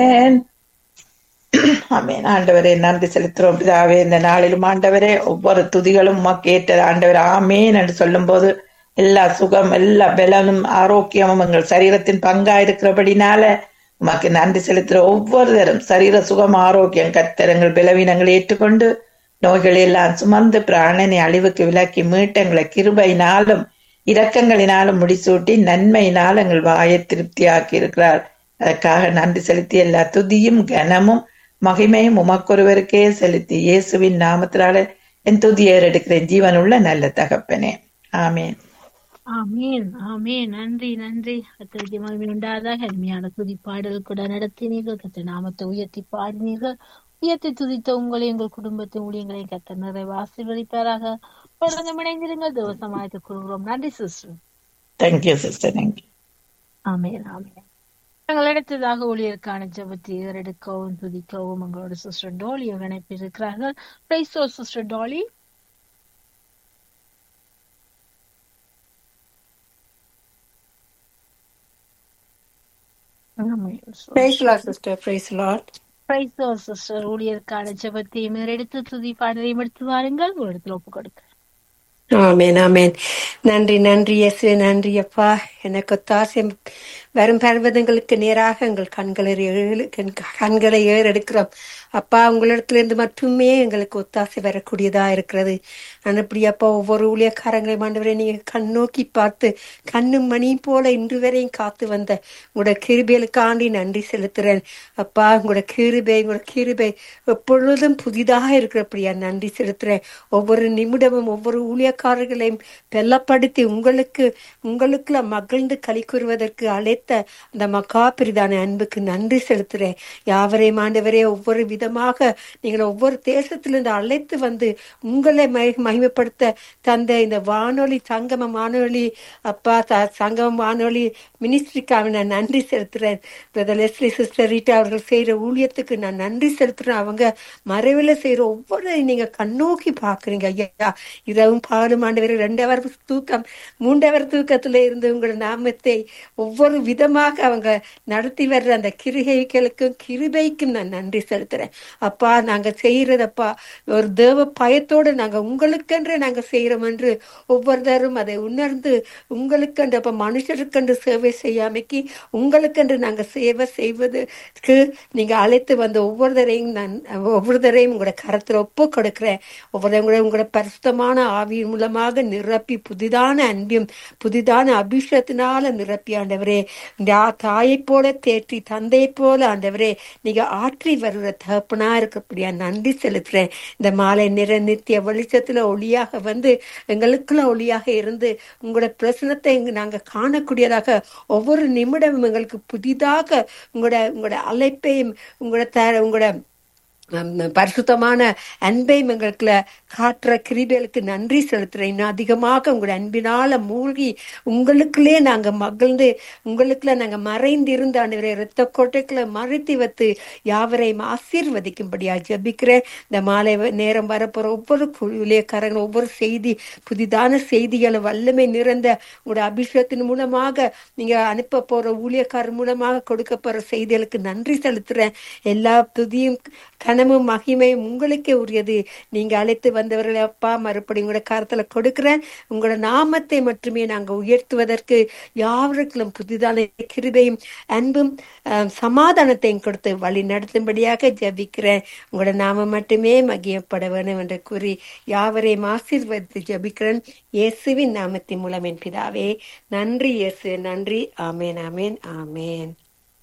ஆமென் ஆண்டவரே நன்றி செலுத்துறோம் பிதாவே இந்த நாளிலும் ஆண்டவரே ஒவ்வொரு துதிகளும் உமக்கு ஏற்றது ஆண்டவர் ஆமேன் என்று சொல்லும்போது எல்லா சுகம் எல்லா பலனும் ஆரோக்கியமும் எங்கள் சரீரத்தின் பங்கா இருக்கிறபடினால உமக்கு நன்றி செலுத்துற ஒவ்வொருத்தரும் சரீர சுகம் ஆரோக்கியம் கர்த்தர் எங்கள் பலவீனங்களை ஏற்றுக்கொண்டு நோய்களை எல்லாம் சுமந்து பிராணனை அழிவுக்கு விலக்கி மீட்டங்களை கிருபையினாலும் இரக்கங்களினாலும் முடிசூட்டி நன்மையினால் எங்கள் வாயை திருப்தியாக்கி இருக்கிறார் அதற்காக நன்றி செலுத்தி எல்லா துதியும் கனமும் மகிமையும் உமக்கொருவருக்கே செலுத்தி இயேசுவின் நாமத்தினால என் துதியை எடுக்கிறேன் ஜீவனுள்ள நல்ல தகப்பனே ஆமேன் ஆமீன் ஆமீன் நன்றி நன்றி கத்திரிக்கு மகிமை உண்டாதாக அருமையான துதி பாடல் கூட நடத்தினீர்கள் கத்த நாமத்தை உயர்த்தி பாடினீர்கள் உயர்த்தி துதித்த உங்களை எங்கள் குடும்பத்தின் ஊழியங்களையும் கத்த நிறைவு ஆசீர்வதிப்பாராக தொடர்ந்து இணைந்திருங்கள் தேவசமாயத்தை கூறுகிறோம் நன்றி sister thank you sister thank you amen amen நாங்கள் அடுத்ததாக ஊழியருக்கான ஜபத்தை ஏறெடுக்கவும் துதிக்கவும் எங்களோட சிஸ்டர் டோலி இணைப்பிருக்கிறார்கள் praise sister Dolly Praise the Lord, sister. Praise the Lord. Praise sister ஊழியருக்கான ஜபத்தையும் எடுத்து துதி பாடலையும் எடுத்து வாருங்கள் ஒரு இடத்துல ஒப்பு கொடுக்க ஆமேன் ஆமேன் நன்றி நன்றி இயேசு நன்றி அப்பா எனக்கு ஒத்தாசை வரும் பர்வதங்களுக்கு நேராக எங்கள் கண்களை ஏழு கண்- கண்களை ஏறெடுக்கிறோம் அப்பா உங்களிடத்திலிருந்து மட்டுமே எங்களுக்கு ஒத்தாசை வரக்கூடியதா இருக்கிறது நான் இப்படி அப்பா ஒவ்வொரு ஊழியக்காரங்களை ஆண்டவரை நீங்க கண்ணோக்கி பார்த்து கண்ணும் மணியும் போல இன்று வரையும் காத்து வந்த உங்களோட கிருபைகளுக்காண்டி நன்றி செலுத்துறேன் அப்பா உங்களோட கிருபை உங்களோட கிருபை எப்பொழுதும் புதிதாக இருக்கிறபடியா நன்றி செலுத்துறேன் ஒவ்வொரு நிமிடமும் ஒவ்வொரு ஊழியக்காரர்களையும் வெள்ளப்படுத்தி உங்களுக்கு உங்களுக்குள்ள மகிழ்ந்து களி கூறுவதற்கு அழைத்த அந்த மகாபிரிதான அன்புக்கு நன்றி செலுத்துறேன் யாவரையும் ஆண்டவரே ஒவ்வொரு விதமாக நீங்கள் ஒவ்வொரு தேசத்திலிருந்து அழைத்து வந்து உங்களை மகி- மகிமைப்படுத்த தந்த இந்த வானொலி சங்கம வானொலி அப்பா த- சங்கம வானொலி மினிஸ்ட்ரிக்காக நான் நன்றி செலுத்துறேன் பிரதர் லெஸ்லி சிஸ்டர் ரீட்டா அவர்கள் செய்யற ஊழியத்துக்கு நான் நன்றி செலுத்துறேன் அவங்க மறைவில் செய்யற ஒவ்வொரு நீங்க கண்ணோக்கி பாக்குறீங்க ஐயா இரவும் பாலும் ஆண்டவர் ரெண்டவர் தூக்கம் மூண்டவர் தூக்கத்துல இருந்து உங்கள் நாமத்தை ஒவ்வொரு விதமாக அவங்க நடத்தி வர்ற அந்த கிருகைகளுக்கும் கிருபைக்கும் நான் நன்றி செலுத்துறேன் அப்பா நாங்க செய்யறதப்பா ஒரு தேவ பயத்தோடு நாங்க உங்களுக்கென்று நாங்க செய்யறோம் என்று ஒவ்வொருத்தரும் அதை உணர்ந்து உங்களுக்கென்று அப்ப மனுஷருக்கென்று சேவை செய்யாமைக்கு உங்களுக்கென்று நாங்க சேவை செய்வதற்கு நீங்க அழைத்து வந்த ஒவ்வொருத்தரையும் நான் ஒவ்வொருத்தரையும் உங்களோட கரத்துல ஒப்பு கொடுக்கிறேன் ஒவ்வொருத்தவங்களும் உங்களோட பரிசுத்தமான ஆவியின் மூலமாக நிரப்பி புதிதான அன்பையும் புதிதான அபிஷேகத்தினால நிரப்பி ஆண்டவரே இந்த தாயை போல தேற்றி தந்தை போல ஆண்டவரே நீங்க ஆற்றி வருகிற தகப்பனா இருக்கப்படியா நன்றி செலுத்துறேன் இந்த மாலை நிற நித்திய வெளிச்சத்துல ஒளியாக வந்து எங்களுக்குள்ள ஒளியாக இருந்து உங்களோட பிரசனத்தை இங்கு நாங்க காணக்கூடியதாக ஒவ்வொரு நிமிடமும் எங்களுக்கு புதிதாக உங்களோட உங்களோட அழைப்பையும் உங்களோட த உங்களோட ஹம், பரிசுத்தமான அன்பையும் எங்களுக்குள்ள காட்டுற கிருபைகளுக்கு நன்றி செலுத்துறேன் இன்னும் அதிகமாக உங்களோட அன்பினால மூழ்கி உங்களுக்குள்ளே நாங்க மகிழ்ந்து உங்களுக்குள்ள நாங்க மறைந்து இருந்து ஆண்டவரே இரத்த கோட்டைக்குள்ள மறைத்து வைத்து யாவரையும் ஆசீர்வதிக்கும்படியா ஜெபிக்கிறேன் இந்த மாலை வ- நேரம் வரப்போற ஒவ்வொரு ஊழியக்காரங்களும் ஒவ்வொரு செய்தி புதிதான செய்திகளை வல்லமை நிறைந்த உங்களோட அபிஷேகத்தின் மூலமாக நீங்க அனுப்ப போற ஊழியக்காரர் மூலமாக கொடுக்க போற செய்திகளுக்கு நன்றி செலுத்துறேன் எல்லா துதியும் கனமும் மகிமையும் உங்களுக்கே உரியது நீங்க அழைத்து வந்தவர்களை அப்பா மறுபடியும் உங்களோட கருத்துல கொடுக்கிறேன் உங்களோட நாமத்தை மட்டுமே நாங்க உயர்த்துவதற்கு யாவருக்கும் புதிதான கிருபையும் அன்பும் ஆஹ், சமாதானத்தையும் கொடுத்து வழி நடத்தும்படியாக ஜெபிக்கிறேன் உங்களோட நாமம் மட்டுமே மகியப்பட வேணும் என்று கூறி யாவரையும் ஆசீர்வதித்து ஜெபிக்கிறேன் இயேசுவின் நாமத்தின் மூலம் என் பிதாவே நன்றி இயேசு நன்றி ஆமேன் ஆமேன் ஆமேன்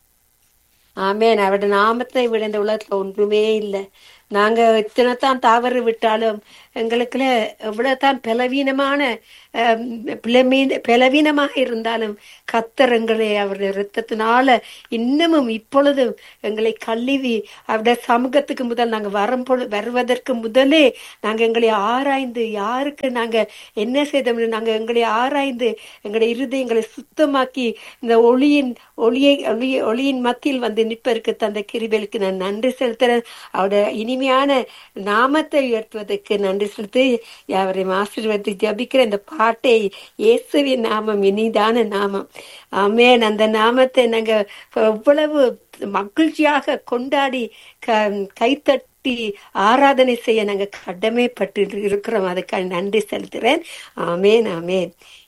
ஆமேன் அவருடைய நாமத்தை விட இந்த உலகத்துல ஒன்றுமே இல்லை நாங்க எத்தனைத்தான் தவறு விட்டாலும் எங்களுக்குள்ள எவ்வளவுதான் பலவீனமான ஆம், பிளமீன பலவீனமாக இருந்தாலும் கத்தர் எங்களை அவருடைய இரத்தத்தினால இன்னமும் இப்பொழுதும் எங்களை கழுவி அவருடைய சமூகத்துக்கு முதல் நாங்க வரும்பொழு வருவதற்கு முதலே நாங்க எங்களை ஆராய்ந்து யாருக்கு நாங்க என்ன செய்தோம்னு நாங்க எங்களை ஆராய்ந்து எங்களுடைய இருதயங்களை சுத்தமாக்கி இந்த ஒளியின் ஒளியை ஒளிய ஒளியின் மத்தியில் வந்து நிற்பதற்கு தந்த கிருபைகளுக்கு நான் நன்றி செலுத்துறேன் அவருடைய இனிமை இனிமையான நாமத்தை உயர்த்துவதற்கு நன்றி செலுத்தி அவரை ஆசீர்வதி ஜபிக்கிற இந்த பாட்டை இயேசுவின் நாமம் இனிதான நாமம் ஆமென் அந்த நாமத்தை நாங்க எவ்வளவு மகிழ்ச்சியாக கொண்டாடி க- கைத்தட்டி ஆராதனை செய்ய நாங்க கடமைப்பட்டு இருக்கிறோம் அதுக்காக நன்றி செலுத்துறேன் ஆமேன் ஆமேன்